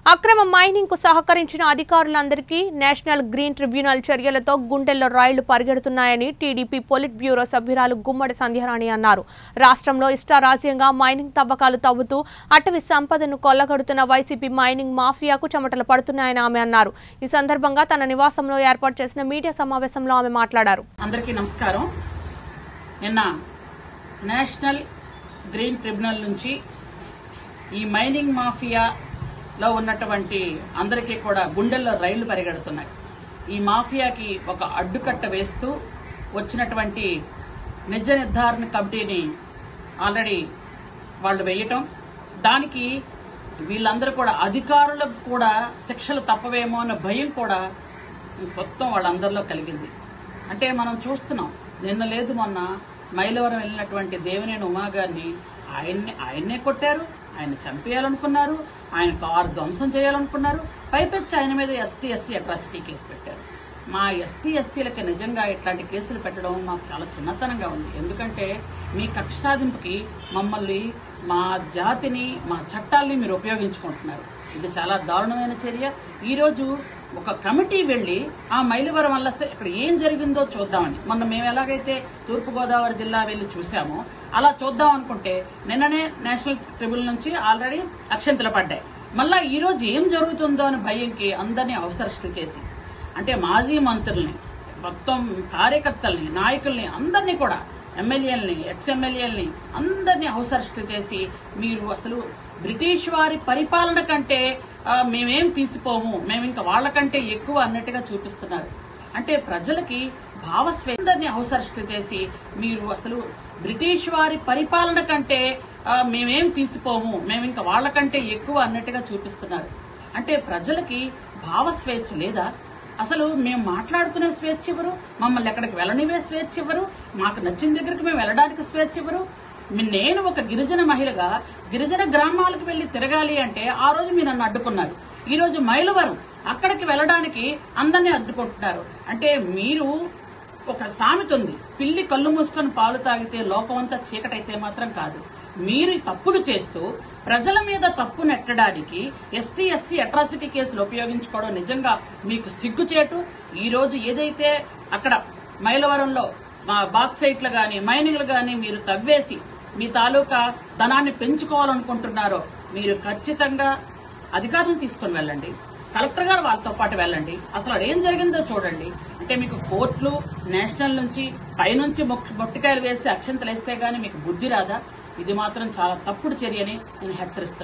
అక్రమ మైనింగ్ కు సహకరించిన అధికారులందరికీ నేషనల్ గ్రీన్ ట్రిబ్యునల్ చర్యలతో గుండెల్లో రైళ్లు పరిగెడుతున్నాయని టీడీపీ పొలిట్ బ్యూరో సభ్యురాలు గుమ్మడి సంధ్యారాణి అన్నారు రాష్ట్రంలో ఇష్టారాజ్యంగా మైనింగ్ తవ్వకాలు తవ్వుతూ అటవీ సంపదను కొల్లగొడుతున్న వైసీపీ మైనింగ్ మాఫియాకు చెమటలు పడుతున్నాయని ఆమె అన్నారు ఈ సందర్భంగా తన నివాసంలో ఏర్పాటు చేసిన మీడియా సమావేశంలో ఆమె మాట్లాడారు అందరికీ నమస్కారం నిన్న నేషనల్ గ్రీన్ ట్రిబ్యునల్ నుంచి ఈ మైనింగ్ మాఫియాలో ఉన్నటువంటి అందరికీ కూడా గుండెల్లో రైళ్లు పరిగెడుతున్నాయి ఈ మాఫియాకి ఒక అడ్డుకట్ట వేస్తూ వచ్చినటువంటి నిజ నిర్ధారణ కమిటీని ఆల్రెడీ వాళ్ళు వేయటం దానికి వీళ్ళందరూ కూడా అధికారులకు కూడా శిక్షలు తప్పవేమో అన్న భయం కూడా మొత్తం వాళ్ళందరిలో కలిగింది అంటే మనం చూస్తున్నాం నిన్న లేదు మొన్న మైలవరం వెళ్ళినటువంటి దేవినేని ఉమా గారిని ఆయన్ని ఆయన్నే కొట్టారు ఆయన చంపేయాలనుకున్నారు ఆయన కారు ధ్వంసం చేయాలనుకున్నారు పైపెచ్చి ఆయన మీద ఎస్టీ ఎస్సీ అట్రాసిటీ కేసు పెట్టారు మా ఎస్టీ ఎస్సీలకి నిజంగా ఇట్లాంటి కేసులు పెట్టడం మాకు చాలా చిన్నతనంగా ఉంది ఎందుకంటే మీ కక్ష సాధింపుకి మమ్మల్ని మా జాతిని మా చట్టాల్ని మీరు ఉపయోగించుకుంటున్నారు ఇది చాలా దారుణమైన చర్య ఈ రోజు ఒక కమిటీ వెళ్లి ఆ మైలవరం వల్ల అసలు ఇక్కడ ఏం జరిగిందో చూద్దామని మొన్న మేము ఎలాగైతే తూర్పుగోదావరి జిల్లా వెళ్లి చూసామో అలా చూద్దాం అనుకుంటే నిన్ననే నేషనల్ ట్రిబ్యునల్ నుంచి ఆల్రెడీ అక్షంతలు పడ్డాయి మళ్ళా ఈ రోజు ఏం జరుగుతుందో అని భయంకి అందరినీ అవసరస్తు చేసి అంటే మాజీ మంత్రుల్ని మొత్తం కార్యకర్తల్ని నాయకుల్ని అందరినీ కూడా ఎమ్మెల్యేలని ఎక్స్ ఎమ్మెల్యేలని అందరినీ అవసరస్తు చేసి మీరు అసలు బ్రిటిష్ వారి పరిపాలన కంటే ఆ, మేమేం తీసిపోము మేము ఇంకా వాళ్ళకంటే ఎక్కువ అన్నట్టుగా చూపిస్తున్నారు అంటే ప్రజలకి భావస్వేందరిని అవసరస్తు చేసి మీరు అసలు బ్రిటిష్ వారి పరిపాలన కంటే ఆ, మేమేం తీసిపోము మేము ఇంకా వాళ్ళకంటే ఎక్కువ అన్నట్టుగా చూపిస్తున్నారు అంటే ప్రజలకి భావస్వేచ్ఛ లేదా అసలు మేము మాట్లాడుకునే స్వేచ్ఛ ఇవ్వరు మమ్మల్ని ఎక్కడికి వెళ్ళనివే స్వేచ్ఛ ఇవ్వరు మాకు నచ్చిన దగ్గరికి మేము వెళ్ళడానికి స్వేచ్ఛ ఇవ్వరు మీ- నేను ఒక గిరిజన మహిళగా గిరిజన గ్రామాలకు వెళ్లి తిరగాలి అంటే ఆ రోజు మీరు నన్ను అడ్డుకున్నారు ఈ రోజు మైలవరం అక్కడికి వెళ్ళడానికి అందరినీ అడ్డుకుంటున్నారు అంటే మీరు ఒక సామెత ఉంది పిల్లి కళ్ళు మూసుకొని పాలు తాగితే లోకమంతా చీకటైతే మాత్రం కాదు మీరు ఈ తప్పులు చేస్తూ ప్రజల మీద తప్పు నెట్టడానికి ఎస్టీ ఎస్సీ అట్రాసిటీ కేసులు ఉపయోగించుకోవడం నిజంగా మీకు సిగ్గుచేటు ఈ రోజు ఏదైతే అక్కడ మైలవరంలో మా బాక్సైట్లు గాని మైనింగ్లు గాని మీరు తవ్వేసి మీ తాలూకా ధనాన్ని పెంచుకోవాలనుకుంటున్నారో మీరు ఖచ్చితంగా అధికారులను తీసుకొని వెళ్ళండి కలెక్టర్ గారు వాళ్ళతో పాటు వెళ్ళండి అసలు అక్కడ ఏం జరిగిందో చూడండి అంటే మీకు కోర్టులు నేషనల్ నుంచి పైనుంచి మొక్- మొట్టికాయలు వేసి అక్షంతలు వేస్తే గానీ మీకు బుద్ధి రాదా ఇది మాత్రం చాలా తప్పుడు చర్యని నేను హెచ్చరిస్తున్నాను